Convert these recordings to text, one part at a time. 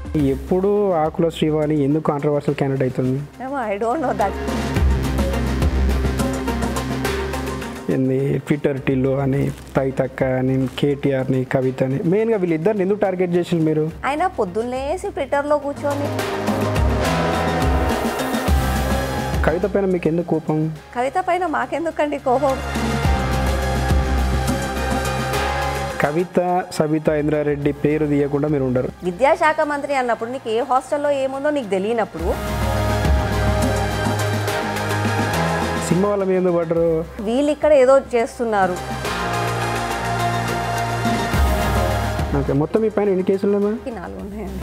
ఎప్పుడు ఆకుల శ్రీవాణి ఎందుకు controversial candidate అవుతుంది ఐ డోంట్ నో దట్ ఏంది ట్విట్టర్ టిల్లు అని తైతక్క అని కేటీఆర్ని కవితని మెయిన్గా వీళ్ళిద్దరిని ఎందుకు టార్గెట్ చేసిండ్రు మీరు ఆయన పొద్దున్నేసి ట్విట్టర్లో కూర్చొని కవిత పైన మీకు ఎందుకు కోపం కవిత పైన మాకెందుకండి కోపం కవిత సబిత ఇంద్రారెడ్డి పేరు తీయకుండా మీరు ఉండరు విద్యాశాఖ మంత్రి అన్నప్పుడు నీకు ఏ హాస్టల్లో ఏముందో నీకు తెలియనప్పుడు సినిమా వాళ్ళ మీద ఎందుకు పడ్డరు వీళ్ళు ఇక్కడ ఏదో చేస్తున్నారు ఓకే మొత్తం మీ పైన ఎన్ని కేసులు ఉన్నాయా ఈ నాలుగు ఉన్నాయండి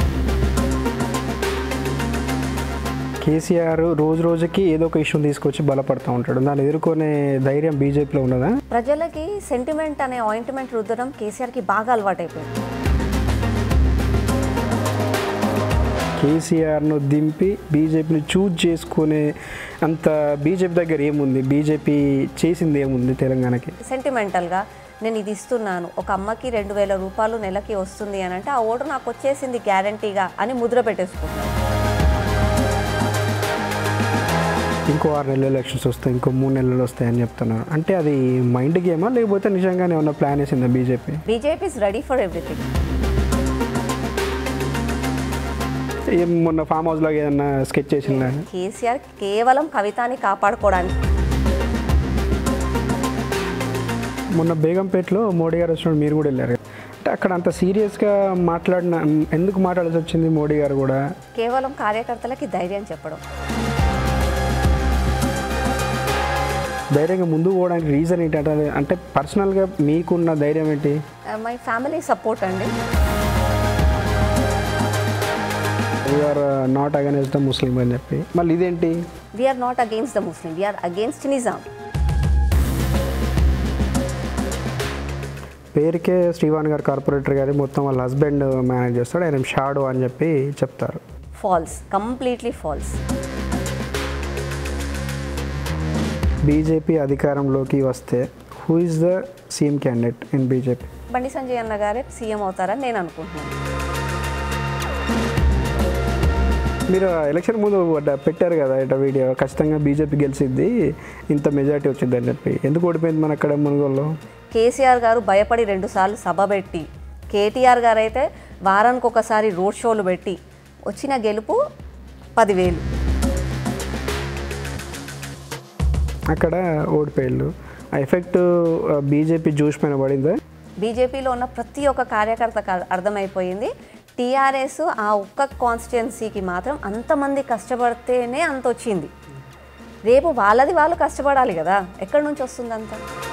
కేసీఆర్ రోజు రోజుకి ఏదో ఒక ఇష్యూని తీసుకొచ్చి బలపడుతూ ఉంటాడు దాన్ని ఎదుర్కొనే ధైర్యం బీజేపీలో ఉన్నదా ప్రజలకి సెంటిమెంట్ అనే ఆయింట్మెంట్ రుద్దడం కేసీఆర్కి బాగా అలవాటైపోయింది కేసీఆర్ను దింపి బీజేపీని చూజ్ చేసుకునే అంత బీజేపీ దగ్గర ఏముంది బీజేపీ చేసింది ఏముంది తెలంగాణకి సెంటిమెంటల్గా నేను ఇది ఇస్తున్నాను ఒక అమ్మకి రెండు వేల రూపాయలు నెలకి వస్తుంది అని అంటే ఆ ఓటు నాకు వచ్చేసింది గ్యారంటీగా అని ముద్ర పెట్టేసుకుంటున్నాను ఇంకో ఆరు నెలలు ఎలక్షన్స్ వస్తాయి ఇంకో మూడు నెలలు వస్తాయి అని చెప్తున్నారు అంటే అది మైండ్ గేమా లేకపోతే నిజంగానే ఏమన్నా ప్లాన్ వేసిందా BJP BJP is ready for everything ఏం మొన్న ఫామ్ హౌస్ లాగా ఏదన్నా స్కెచ్ చేసిందా కేసీఆర్ కేవలం కవితాని కాపాడుకోవడానికి మొన్న బేగంపేటలో మోడీ గారు వచ్చినప్పుడు మీరు కూడా వెళ్ళారు అంటే అక్కడ అంత సీరియస్గా మాట్లాడిన ఎందుకు మాట్లాడాల్సి వచ్చింది మోడీ గారు కూడా కేవలం కార్యకర్తలకి ధైర్యం చెప్పడం ధైర్యంగా ముందుకు పోవడానికి రీజన్ ఏంటంటే అది- అంటే పర్సనల్గా మీకున్న ధైర్యం ఏంటి మై ఫ్యామిలీ సపోర్ట్ అండి you are not against the Muslim అని చెప్పి మళ్ళీ ఇదేంటి we are not against the Muslim we are against Nizam పేరుకే శ్రీవాణి గారు కార్పొరేటర్ గారి మొత్తం వాళ్ళ హస్బెండ్ మేనేజ్ చేస్తాడు ఆయన షాడో అని చెప్పి చెప్తారు ఫాల్స్ కంప్లీట్లీ ఫాల్స్ బీజేపీ అధికారంలోకి వస్తే who is the CM candidate in BJP Bandi Sanjay అన్న గారే సీఎం అవుతారని నేను అనుకుంటున్నాను మీరు ఎలక్షన్ ముందు వడ్డ- పెట్టారు కదా ఇట వీడియో ఖచ్చితంగా బీజేపీ గెలిచిద్ది ఇంత మెజారిటీ వచ్చింది అని చెప్పి ఎందుకు ఓడిపోయింది మన అక్కడ మునుగోల్లో కేసీఆర్ గారు భయపడి రెండుసార్లు సభ పెట్టి కేటీఆర్ గారు అయితే వారానికి ఒకసారి రోడ్ షోలు పెట్టి వచ్చిన గెలుపు పదివేలు అక్కడ ఓడిపోయాళ్ళు ఆ ఎఫెక్ట్ బీజేపీ జూస్ పైన పడిందా బీజేపీలో ఉన్న ప్రతి ఒక్క కార్యకర్తకు అర్- అర్థమైపోయింది టీఆర్ఎస్ ఆ ఒక్క కాన్స్టిట్యున్సీకి మాత్రం అంతమంది కష్టపడితేనే అంత వచ్చింది రేపు వాళ్ళది వాళ్ళు కష్టపడాలి కదా ఎక్కడి నుంచి వస్తుంది అంత